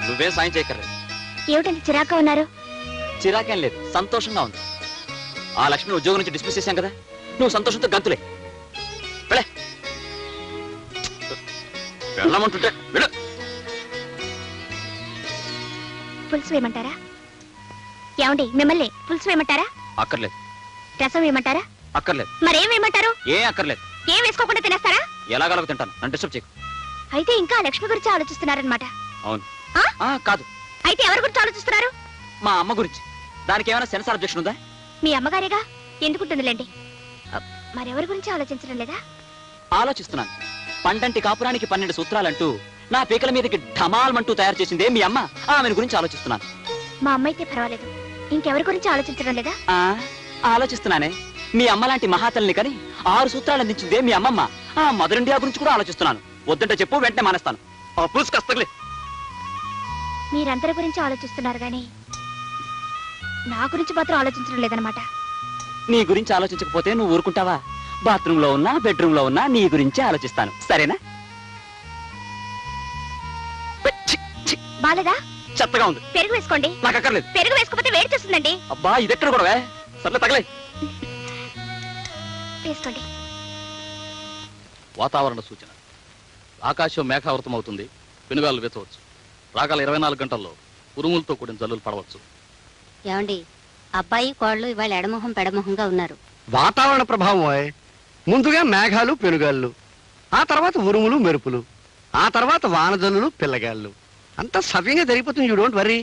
నువ్వేం సాయం చేయక్కర్లేదు ఏమిటంత చిరాక ఉన్నారు చిరాకేం లేదు సంతోషంగా ఉంది ఆ లక్ష్మిని ఉద్యోగం నుంచి డిస్మిస్ చేశాం కదా నువ్వు సంతోషంతో గంతులే వెళ్ళే వెళ్ళమంటుంటే వెళ్ళు పులుసు వేయమంటారా ఏమండి మిమ్మల్ని పులుసు వేయమంటారా అక్కర్లేదు రసం వేయమంటారా అక్కర్లేదు మరేం వేయమంటారు ఏం అక్కర్లేదు ఏం వేసుకోకుండా తినేస్తారా ఎలాగలగ తింటాను నన్ను డిస్టర్బ్ చేయకు అయితే ఇంకా లక్ష్మి గురించి ఆలోచిస్తున్నారనమాట అవును ఆ? ఆ, కాదు అయితే ఎవరి గురించి ఆలోచిస్తున్నారు మా అమ్మ గురించి దానికి ఏమైనా సెన్సార్ అబ్జెక్షన్ ఉందా మీ అమ్మగారేగా ఎందుకుంటుందిలేండి అ, మరెవరి గురించి ఆలోచించడం లేదా ఆలోచిస్తున్నాను పండంటి కాపురానికి పన్నెండు సూత్రాలంటూ నా పీకల మీదకి ఢమాల్మంటూ తయారు చేసిందే మీ అమ్మ ఆమెను గురించి ఆలోచిస్తున్నాను మా అమ్మ అయితే పర్వాలేదు ఇంకెవరి గురించి ఆలోచించడం లేదా ఆ ఆలోచిస్తున్నానే మీ అమ్మ లాంటి మహాతల్ని కని ఆరు సూత్రాలు అందించిందే మీ అమ్మమ్మ ఆ మదర్ ఇండియా గురించి కూడా ఆలోచిస్తున్నాను వద్దంటే చెప్పు వెంటనే మానేస్తాను ఆ పులుసు కస్తలే మీరందరి గురించి ఆలోచిస్తున్నారు గాని నా గురించి మాత్రం ఆలోచించడం లేదనమాట నీ గురించి ఆలోచించకపోతే నువ్వు ఊరుకుంటావా బాత్రూమ్ లో ఉన్నా బెడ్రూమ్ లో ఉన్నా నీ గురించి ఆలోచిస్తాను సరేనా ఛీ, ఛీ, బాలేదా చెత్తగా ఉంది పెరుగు వేసుకోండి నాకు అక్కర్లేదు పెరుగు వేసుకోకపోతే వేడి చేస్తుందండి అబ్బా ఇదెక్కడ కూడా సర్లే తగలే వేసుకోండి వాతావరణ సూచన ఆకాశం మేఘావృతం అవుతుంది పెనుగాలు వెచ్చవచ్చు రాగల ఇరవై నాలుగు గంటల్లో ఉరుములతో కూడిన జల్లులు పడవచ్చు ఏమండి అబ్బాయి కోళ్ళు ఇవాళ ఎడమొహం పెడమొహంగా ఉన్నారు వాతావరణ ప్రభావం ఓయ్. ముందుగా మేఘాలు పెనుగాళ్ళు ఆ తర్వాత ఉరుములు మెరుపులు ఆ తర్వాత వానజల్లులు పిల్లగాళ్ళు అంతా సవ్యంగా జరిగిపోతుంది యూ డోంట్ వరీ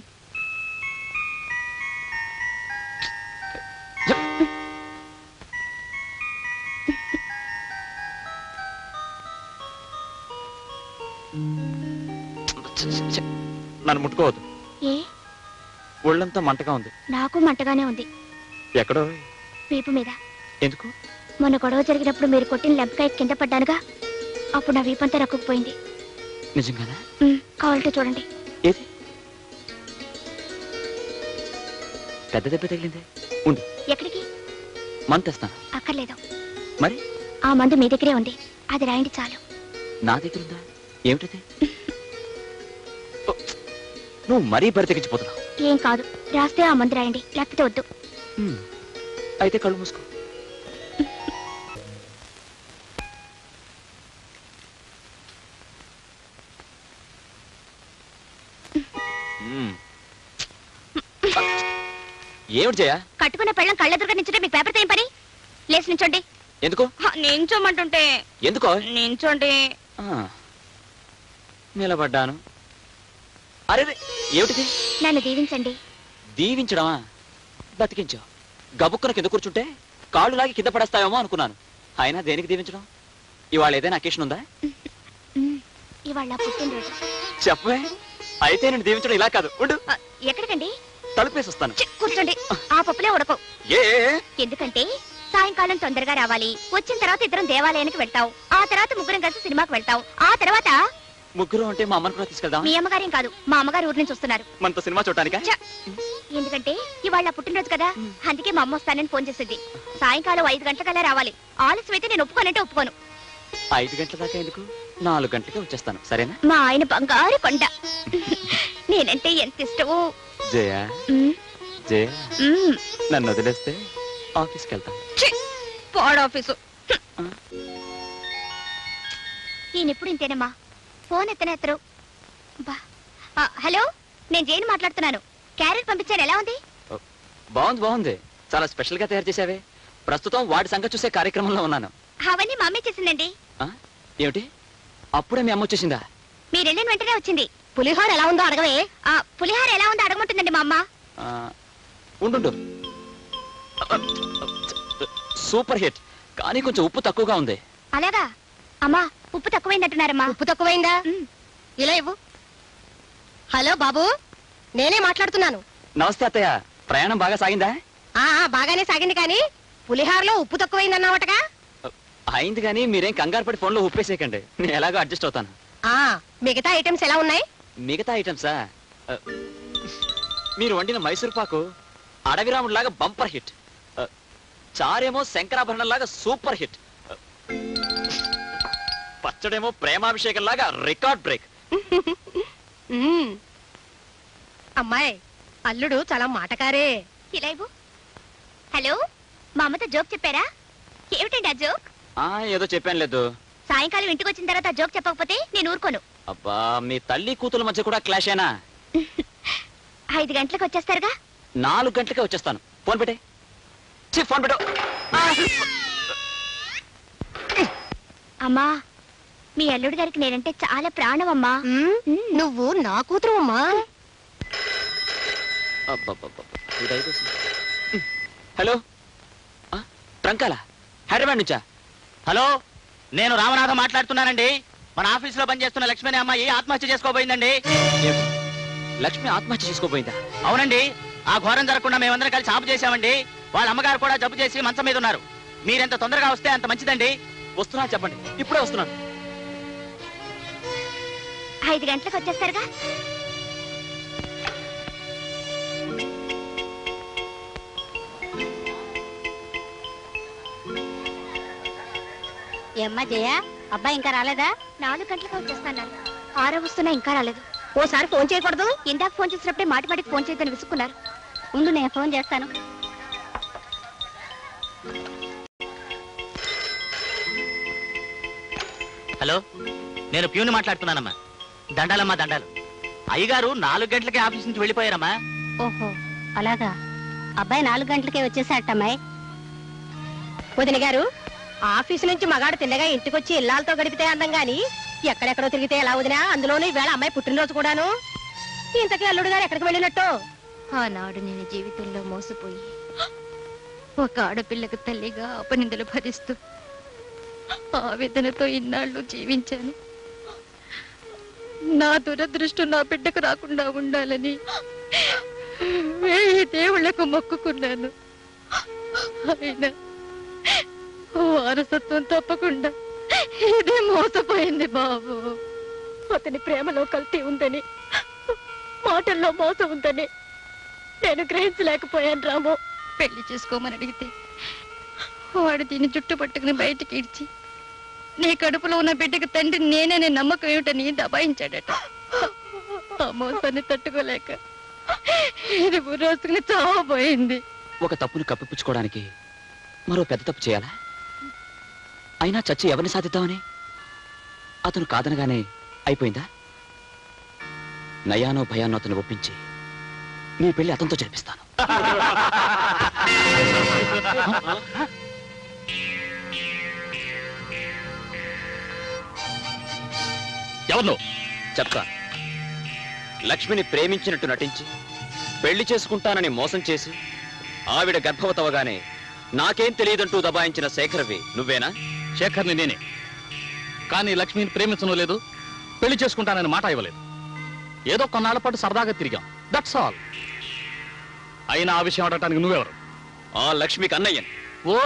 ఛీ, ఛీ, ఛీ. నన్ను ముట్టుకోవద్దు ఏ ఒళ్ళంతా మంటగా ఉంది నాకు మంటగానే ఉంది ఎక్కడో వీపు మీద ఎందుకు మొన్న గొడవ జరిగినప్పుడు మీరు కొట్టిన లెంపకాయ కింద పడ్డానుగా అప్పుడు నా వీపంతా రక్కుపోయింది నిజంగానా ఉమ్, కావాలంటే చూడండి ఏది పెద్ద దెబ్బ తగిలిందే ఉండు ఎక్కడికి మంత్ తెస్తాను అక్కర్లేదు మరి ఆ మందు మీ దగ్గరే ఉంది అది రాయండి చాలు నా దగ్గర ఉందా ఏమిటది ఓ, నువ్వు మరీ బరి తెగించిపోతున్నావు ఏం కాదు రాస్తే ఆ మందు రాయండి లేకపోతే వద్దు హ్మ్. అయితే కళ్ళు మూసుకో హ్మ్. ఏమిటి జయ కట్టుకున్న పెళ్ళం కళ్ళెదురుగా నించుంటే మీకు పేపర్ ఏం పని లేచి నించోండి ఎందుకు నించోమంటుంటే ఎందుకో నించోండి ఆ, నిలబడ్డాను అరే ఏమిటిది నన్ను దీవించండి దీవించడమా బతికించావు గబుక్కున కింద కూర్చుంటే కాళ్ళు లాగి కింద పడేస్తావేమో అనుకున్నాను అయినా దేనికి దీవించడం ఇవాళ ఏదైనా అకేషన్ ఉందా ఉమ్, ఇవాళ నా పుట్టినరోజు చెప్పవే అయితే నేను దీవించడం ఇలా కాదు ఉండు ఆ, ఎక్కడికండి తలుపేసి వస్తాను ఛీ, కూర్చోండి ఆ పప్పులే ఉడకవు ఏ ఎందుకంటే సాయంకాలం తొందరగా రావాలి వచ్చిన తర్వాత ఇద్దరం దేవాలయానికి వెళ్తావు ఆ తర్వాత ముగ్గురం కలిసి సినిమాకి వెళ్తావు ఆ తర్వాత ముగ్గురు అంటే మా అమ్మని కూడా తీసుకెళ్దాం మీ అమ్మగారేం కాదు మా అమ్మగారు ఊరి నుంచి వస్తున్నారు మనతో సినిమా చూడటానికా ఛ! ఎందుకంటే ఇవాళ నా పుట్టినరోజు కదా అందుకే మా అమ్మ వస్తానని ఫోన్ చేసింది సాయంకాలం ఐదు గంటలకల్లా రావాలి ఆలస్యం అయితే నేను ఒప్పుకోనంటే ఒప్పుకోను ఐదు గంటల దాకా ఎందుకు నాలుగు గంటలకే వచ్చేస్తాను సరేనా మా ఆయన బంగారు కొండ నేనంటే ఎంత ఇష్టమో జయ ఉమ్, జయ ఉమ్. నన్ను వదిలేస్తే ఆఫీస్కి వెళ్తాను ఛీ! పాడు ఆఫీసు ఈయన ఎప్పుడు ఇంతేనమ్మా ఫోన్ ఎత్తనే ఎత్తరు బా ఆ, హలో నేను జైన్ మాట్లాడుతున్నాను క్యారెట్ పంపించాను ఎలా ఉంది బాగుంది బాగుంది చాలా స్పెషల్ గా తయారు చేసావే ప్రస్తుతం వాడి సంగతి చూసే కార్యక్రమంలో ఉన్నాను అవన్నీ మా అమ్మే చేసిందండి ఆ? ఏమిటి అప్పుడే మీ అమ్మ వచ్చేసిందా మీరు వెళ్ళిన వెంటనే వచ్చింది పులిహోర ఎలా ఉందో అడగవే ఆ పులిహోర ఎలా ఉందో అడగమంటుందండి మా అమ్మ ఆ, ఉండుండు సూపర్ హిట్ కానీ కొంచెం ఉప్పు తక్కువగా ఉంది అలాగా అమ్మా ఉప్పు తక్కువైందంటున్నారమ్మా ఉప్పు తక్కువైందా ఉమ్. ఇలా ఇవ్వు హలో బాబు నేనే మాట్లాడుతున్నాను నమస్తే అత్తయ్య ప్రయాణం బాగా సాగిందా ఆ ఆ, బాగానే సాగింది కానీ పులిహారలో ఉప్పు తక్కువైందన్నావటగా అయింది కానీ మీరేం కంగారు పడి ఫోన్లో ఉప్పేసేయకండి నేను ఎలాగో అడ్జస్ట్ అవుతాను ఆ మిగతా ఐటమ్స్ ఎలా ఉన్నాయి మిగతా ఐటమ్సా ఆ, మీరు వండిన మైసూర్ పాకు అడవిరాముడిలాగా బంపర్ హిట్ ఆ, చారేమో శంకరాభరణం లాగా సూపర్ హిట్ ఆ, పచ్చడేమో ప్రేమాభిషేకం లాగా రికార్డ్ బ్రేక్ మ్మ్. అమ్మాయి అల్లుడు చాలా మాటకారే ఇలా ఇవ్వు హలో మా అమ్మతో జోక్ చెప్పారా ఏమిటండి ఆ జోక్ ఆ ఏదో చెప్పాను లేదు సాయంకాలం ఇంటికి వచ్చిన తర్వాత ఆ జోక్ చెప్పకపోతే నేను ఊరుకోను అబ్బా మీ తల్లి కూతుల మధ్య కూడా క్లాష్ అయినా ఐదు గంటలకు వచ్చేస్తారుగా నాలుగు గంటలకే వచ్చేస్తాను ఫోన్ పెట్టే ఛీ, ఫోన్ పెట్టు ఆ! అమ్మా మీ అల్లుడు గారికి నేనంటే చాలా ప్రాణం అమ్మా మ్మ్. నువ్వు నా కూతురు అమ్మా అబ్బబ్బబ్బబ్బ. ఇది అయిపోతుంది. హలో ఆ, ట్రంకాల హైదరాబాద్ నుంచా హలో నేను రామనాథం మాట్లాడుతున్నానండి మన ఆఫీసులో పనిచేస్తున్న లక్ష్మి అనే అమ్మాయి ఆత్మహత్య చేసుకోబోయిందండి ఏమిటి? లక్ష్మి ఆత్మహత్య చేసుకోపోయిందా అవునండి ఆ ఘోరం జరగకుండా మేమందరం కలిసి ఆపు చేశామండి వాళ్ళ అమ్మగారు కూడా జబ్బు చేసి మంచం మీద ఉన్నారు మీరెంత తొందరగా వస్తే అంత మంచిదండి వస్తున్నా చెప్పండి ఇప్పుడే వస్తున్నాను ఐదు గంటలకు వచ్చేస్తారుగా ఏమ్మా జయ అబ్బాయి ఇంకా రాలేదా నాలుగు గంటలకు వచ్చేస్తాను ఆరో వస్తున్నా ఇంకా రాలేదు ఓసారి ఫోన్ చేయకూడదు ఇందాక ఫోన్ చేసినప్పుడే మాటి మాటికి ఫోన్ చేయదని విసుక్కున్నారు ఉండు నేను ఫోన్ చేస్తాను హలో నేను ప్యూని మాట్లాడుతున్నానమ్మా దండాలమ్మా దండాలు అయ్యగారు నాలుగు గంటలకే ఆఫీస్ నుంచి వెళ్ళిపోయారమ్మా ఓహో అలాగా అబ్బాయి నాలుగు గంటలకే వచ్చేసాటమ్మాయి వదిన గారు ఆఫీసు నుంచి మగాడు తిన్నగా ఇంటికొచ్చి ఇల్లాలతో గడిపితే అందం గాని ఎక్కడెక్కడో తిరిగితే ఎలా వదినా అందులోనూ ఈవేళ అమ్మాయి పుట్టినరోజు కూడాను ఇంతకీ అల్లుడు గారు ఎక్కడికి వెళ్ళినట్టు ఆనాడు నేను జీవితంలో మోసపోయి ఒక ఆడపిల్లకు తల్లిగా అపనిందలు భరిస్తూ ఆవేదనతో ఇన్నాళ్ళు జీవించాను నా దురదృష్టం నా బిడ్డకు రాకుండా ఉండాలని వేయి దేవుళ్లకు మొక్కుకున్నాను అయినా వారసత్వం తప్పకుండా ఇదే మోసపోయింది బాబు అతని ప్రేమలో కల్తీ ఉందని మాటల్లో మోసం ఉందని నేను గ్రహించలేకపోయాను రాము పెళ్లి చేసుకోమని అడిగితే వాడు దీన్ని జుట్టు పట్టుకుని బయటికి ఇడ్చి నీ కడుపులో ఉన్న బిడ్డకు తండ్రి నేననే నమ్మకం ఏమిటని దబాయించాడట ఆ మోసాన్ని తట్టుకోలేక ఇది బుర్రోసుకుని చావబోయింది ఒక తప్పుని కప్పిపుచ్చుకోవడానికి మరో పెద్ద తప్పు చేయాలా అయినా చచ్చి ఎవరిని సాధిద్దామని అతను కాదనగానే అయిపోయిందా నయానో భయానో అతను ఒప్పించి నీ పెళ్లి అతనితో జరిపిస్తాను ఎవరు నువ్వు? చెప్తా లక్ష్మిని ప్రేమించినట్టు నటించి పెళ్లి చేసుకుంటానని మోసం చేసి ఆవిడ గర్భవతవగానే నాకేం తెలియదంటూ దబాయించిన శేఖర్వి నువ్వేనా శేఖర్ని నేనే కానీ లక్ష్మిని ప్రేమించడం లేదు పెళ్లి చేసుకుంటానని మాట ఇవ్వలేదు ఏదో కొన్నాళ్ల పాటు సరదాగా తిరిగాం దట్స్ ఆల్ అయినా ఆ విషయం అడగటానికి నువ్వెవరు ఆ లక్ష్మికి అన్నయ్యని ఓ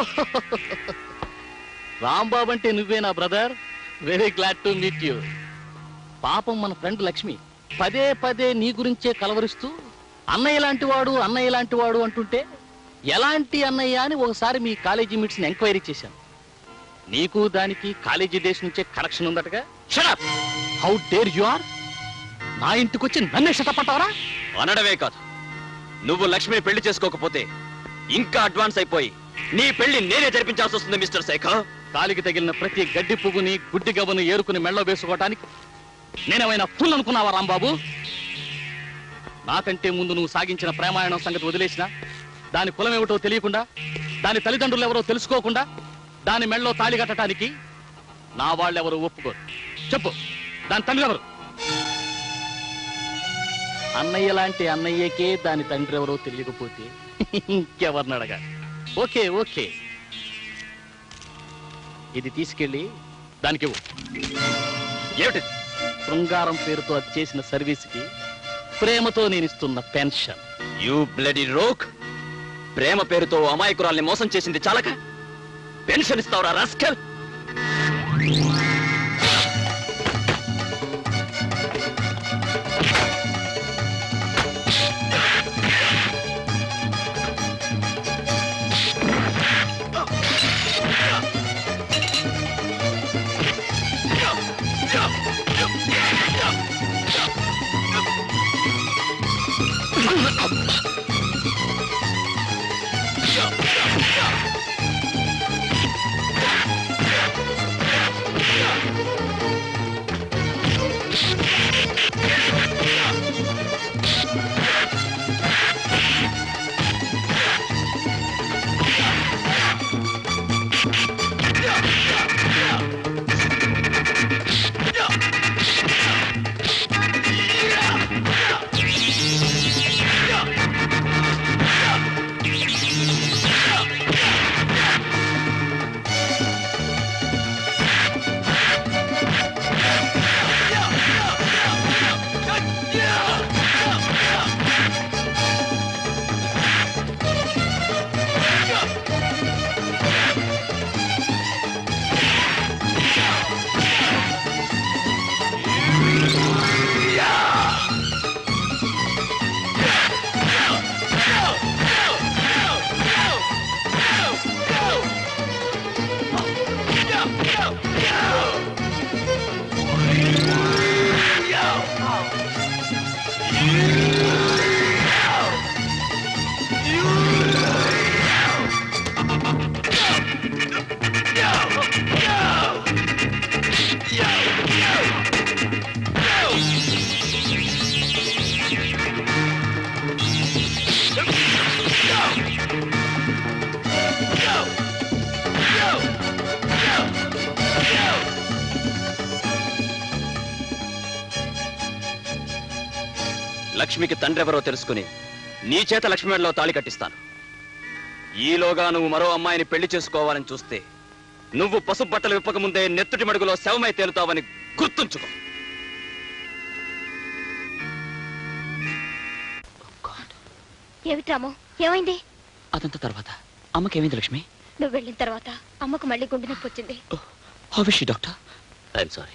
రాంబాబు అంటే నువ్వేనా brother very glad to meet you పాపం మన ఫ్రెండ్ లక్ష్మి పదే పదే నీ గురించే కలవరిస్తూ అన్నయ్య లాంటి వాడు అన్నయ్య లాంటి వాడు అంటుంటే ఎలాంటి అన్నయ్య అని ఒకసారి మీ కాలేజీ మీట్స్ ఎంక్వైరీ చేశాను నీకు దానికి కాలేజీ డేస్ నుంచే కనెక్షన్ ఉందటగా షడప్ హౌ డేర్ యు ఆర్ నా ఇంటికి వచ్చి నన్నే షటపట్టావరా అనడమే కాదు నువ్వు లక్ష్మిని పెళ్లి చేసుకోకపోతే ఇంకా అడ్వాన్స్ అయిపోయి నీ పెళ్లి నేనే జరిపించాల్సి వస్తుంది మిస్టర్ శేఖర్ కాలికి తగిలిన ప్రతి గడ్డి పువ్వుని గుడ్డి గవ్వను ఏరుకుని మెళ్ళో వేసుకోవటానికి నేనేమైనా ఫుల్ అనుకున్నావా రాంబాబు నాకంటే ముందు నువ్వు సాగించిన ప్రేమాయణం సంగతి వదిలేసిన దాని కులం ఏమిటో తెలియకుండా దాని తల్లిదండ్రులు ఎవరో తెలుసుకోకుండా దాని మెళ్ళో తాళి కట్టడానికి నా వాళ్ళెవరు ఒప్పుకోరు చెప్పు దాని తండ్రి ఎవరు అన్నయ్య లాంటి అన్నయ్యకే దాని తండ్రి ఎవరో తెలియకపోతే ఇంకెవరిని అడగాలి ఓకే ఓకే ఇది తీసుకెళ్ళి దానికి ఇవ్వు. ఏమిటి శృంగారం పేరుతో అది చేసిన సర్వీస్కి ప్రేమతో నేను ఇస్తున్న పెన్షన్ యూ బ్లడీ రోక్ ప్రేమ పేరుతో అమాయకురాల్ని మోసం చేసింది చాలక పెన్షన్ ఇస్తావురా రాస్కల్ లక్ష్మికి తండ్రెవరో తెలుసుకుని నీ చేత లక్ష్మి మెడలో తాళి కట్టిస్తాను ఈలోగా నువ్వు మరో అమ్మాయిని పెళ్లి చేసుకోవాలని చూస్తే నువ్వు పసుపు బట్టలు విప్పకముందే నెత్తుటి మడుగులో శవమై తేలుతావని గుర్తుంచుకో ఏమిటి రాము ఏమైంది అదంతా తర్వాత అమ్మకేమైంది లక్ష్మి నువ్వు వెళ్ళిన తర్వాత అమ్మకు మళ్ళీ గుండె నొప్పి వచ్చింది how wish doctor I'm sorry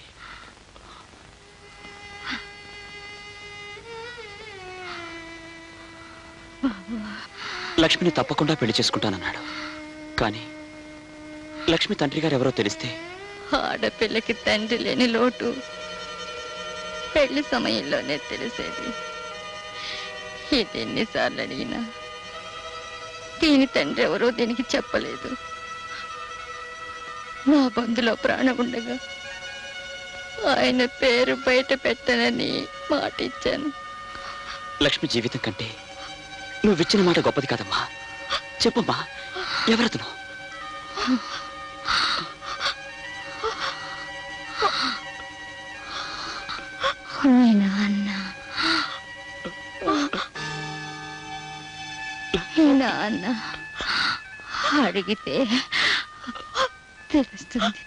లక్ష్మిని తప్పకుండా పెళ్లి చేసుకుంటానన్నాడు కానీ లక్ష్మి తండ్రి గారు ఎవరో తెలిస్తే ఆడపిల్లకి తండ్రి లేని లోటు పెళ్లి సమయంలోనే తెలిసేది ఇది ఎన్నిసార్లు అడిగినా దీని తండ్రి ఎవరో దీనికి చెప్పలేదు నా బంధులో ప్రాణం ఉండగా ఆయన పేరు బయట పెట్టనని మాట ఇచ్చాను లక్ష్మి జీవితం కంటే నువ్విచ్చిన మాట గొప్పది కాదమ్మా చెప్పమ్మా ఎవరతను మీ నాన్న మీ నాన్న అడిగితే తెలుస్తుంది